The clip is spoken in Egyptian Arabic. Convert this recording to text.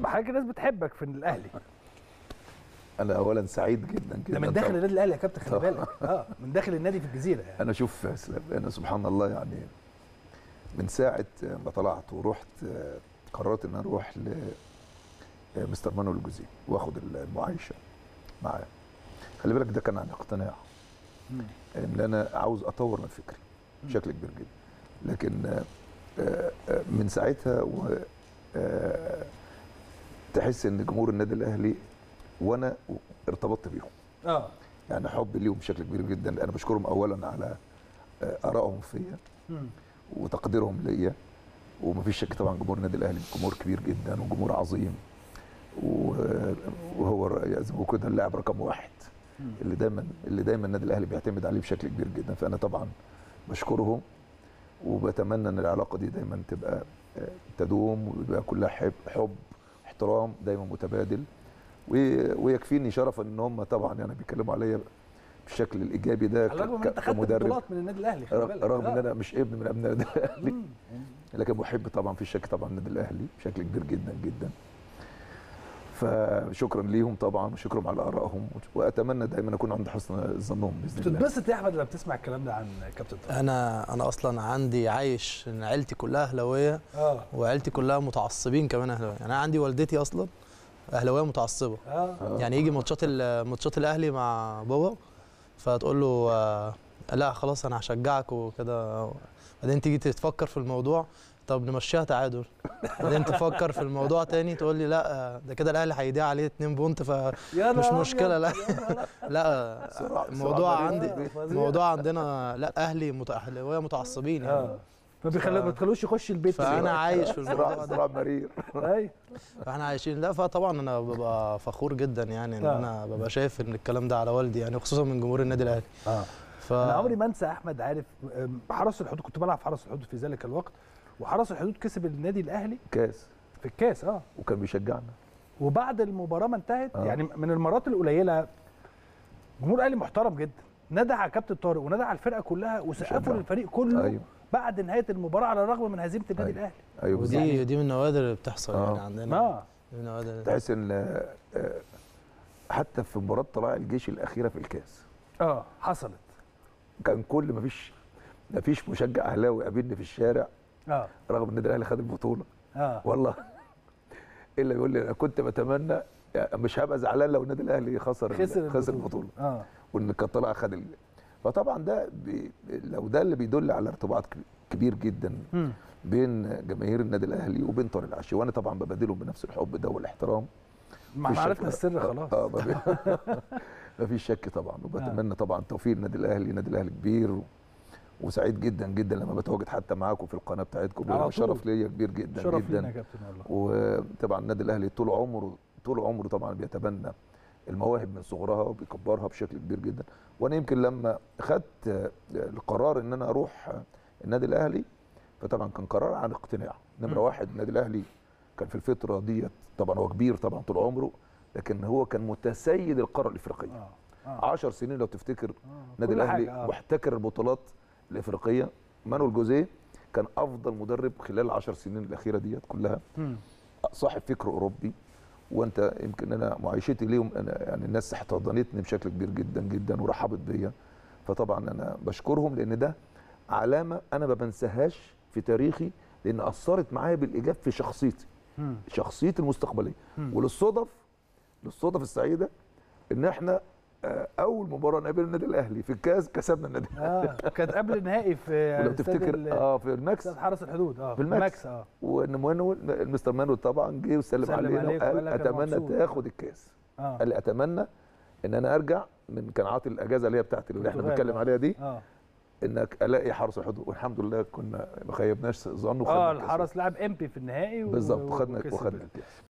حضرتك الناس بتحبك في الاهلي انا اولا سعيد جدا جدا ده من داخل طبعاً. النادي الاهلي يا كابتن خلي طبعاً. بالك اه من داخل النادي في الجزيره يعني انا شوف يا اسلام انا سبحان الله يعني من ساعه ما طلعت ورحت آه، قررت ان أنا اروح لمستر مانويل الجوزي واخد المعايشه معاه خلي بالك ده كان عن اقتناع مم. ان انا عاوز اطور من فكري بشكل كبير جدا لكن آه، آه، آه، من ساعتها و آه، تحس ان جمهور النادي الاهلي وانا ارتبطت بيهم اه يعني حب ليهم بشكل كبير جدا انا بشكرهم اولا على آه، ارائهم فيا مم. وتقديرهم ليا ومفيش شك طبعا جمهور النادي الاهلي جمهور كبير جدا وجمهور عظيم و- وهو الر- زي ما بيقولوا كده اللاعب رقم واحد مم. اللي دايما اللي دايما النادي الاهلي بيعتمد عليه بشكل كبير جدا فانا طبعا بشكرهم وبتمنى ان العلاقه دي دايما تبقى آه، تدوم ويبقى كلها حب حب احترام دايما متبادل و- ويكفيني شرفا ان هم طبعا يعني بيتكلموا عليا بالشكل الايجابي ده على الرغم من ك- انت خدت كمدرب بطولات من النادي الاهلي خلي رغ- بالك رغم ان آه. انا مش ابن من ابناء النادي الاهلي مم. لكن محب طبعا في الشك طبعا النادي الاهلي بشكل كبير جدا جدا فشكرا ليهم طبعا وشكرا على ارائهم واتمنى دايما اكون عند حسن ظنهم باذن الله بتتبسط يا احمد لما بتسمع الكلام ده عن كابتن طارق انا انا اصلا عندي عايش ان عيلتي كلها اهلاويه اه وعيلتي كلها متعصبين كمان اهلاويه يعني انا عندي والدتي اصلا اهلاويه متعصبه اه آه. يعني يجي ماتشات ال- ماتشات الاهلي مع بابا فتقول له آه، لا خلاص انا هشجعك وكده بعدين تيجي تفكر في الموضوع طب نمشيها تعادل بعدين تفكر في الموضوع تاني تقول لي لا آه، ده كده الاهلي هيضيع عليه 2 بونت ف يا مش نهار مشكلة، لا. أبيض، يا نهار لا صراع- الموضوع صراع عندي مريض. فظيع. الموضوع عندنا لا اهلي مت- اهلاويه متعصبين يعني اه ما بيخلو ف- ما تخلوش يخش البيت فانا عايش في صراع الموضوع ده صراع مرير ايوه فاحنا عايشين لا فطبعا انا ببقى فخور جدا يعني ان آه. انا ببقى شايف ان الكلام ده على والدي يعني خصوصا من جمهور النادي الاهلي اه ف انا عمري ما انسى احمد عارف أم، حرس الحدود كنت بلعب في حرس الحدود في ذلك الوقت وحرس الحدود كسب النادي الاهلي كاس في الكاس اه وكان بيشجعنا وبعد المباراه ما انتهت آه. يعني من المرات القليله جمهور الاهلي محترم جدا ندى على كابتن طارق وندى على الفرقه كلها وسقفوا شجع. للفريق كله ايوه بعد نهايه المباراه على الرغم من هزيمه النادي أيوة. الاهلي ايوه بالظبط. ودي دي من النوادر اللي بتحصل آه. يعني عندنا اه دي من النوادر تحس ان آه، آه، حتى في مباراه طلائع الجيش الاخيره في الكاس اه حصلت كان كل ما فيش ما فيش مشجع اهلاوي قابلني في الشارع اه رغم ان النادي الاهلي خد البطوله اه والله الا يقول لي انا كنت بتمنى يعني مش هبقى زعلان لو النادي الاهلي خسر خسر خسر البطولة. البطوله اه وان كان طلع خد ال... فطبعا ده بي... لو ده اللي بيدل على ارتباط ك- كبير جدا مم. بين جماهير النادي الاهلي وبين طارق العشي وانا طبعا ببادلهم بنفس الحب ده والاحترام ما مفيش احنا شك. عرفنا السر خلاص اه ما في- ما فيش شك طبعا وبتمنى طبعا توفيق النادي الاهلي النادي الاهلي كبير و... وسعيد جدا جدا لما بتواجد حتى معاكم في القناه بتاعتكم على بيبقى طول. شرف ليا كبير جدا شرف جدا لينا يا كابتن والله وطبعا النادي الاهلي طول عمره طول عمره طبعا بيتبنى المواهب من صغرها وبيكبرها بشكل كبير جدا وانا يمكن لما خدت آه، القرار ان انا اروح آه، النادي الاهلي فطبعا كان قرار عن اقتناع نمره مم. واحد النادي الاهلي كان في الفتره ديت طبعا هو كبير طبعا طول عمره لكن هو كان متسيد القاره الافريقيه اه اه 10 سنين لو تفتكر آه. النادي كل الاهلي حاجة، آه. محتكر البطولات الافريقيه مانويل جوزيه كان افضل مدرب خلال العشر سنين الاخيره ديت كلها مم. صاحب فكر اوروبي وانت يمكن انا معايشتي ليهم انا يعني الناس احتضنتني بشكل كبير جدا جدا ورحبت بيا فطبعا انا بشكرهم لان ده علامه انا ما بنساهاش في تاريخي لان اثرت معايا بالايجاب في شخصيتي مم. شخصيتي المستقبليه مم. وللصدف للصدف السعيده ان احنا آه، اول مباراه نقابل النادي الاهلي في الكاس كسبنا النادي اه كانت قبل النهائي في ولو استاد تفتكر ال- اه في الماكس استاد حرس الحدود اه في الماكس. الماكس اه وان مانويل المستر مانويل طبعا جه وسلم سلم علينا عليك وقال وقال لك أنا اتمنى مبسوط. تاخد الكاس اه قال لي اتمنى ان انا ارجع من كان عاطي الاجازه اللي هي بتاعت اللي احنا البرتغال، بنتكلم آه. عليها دي اه انك الاقي حرس الحدود والحمد لله كنا ما خيبناش ظن وخدنا اه الكاس. الحرس لعب امبي في النهائي و- بالظبط وخدنا وكسب. وخدنا الكاس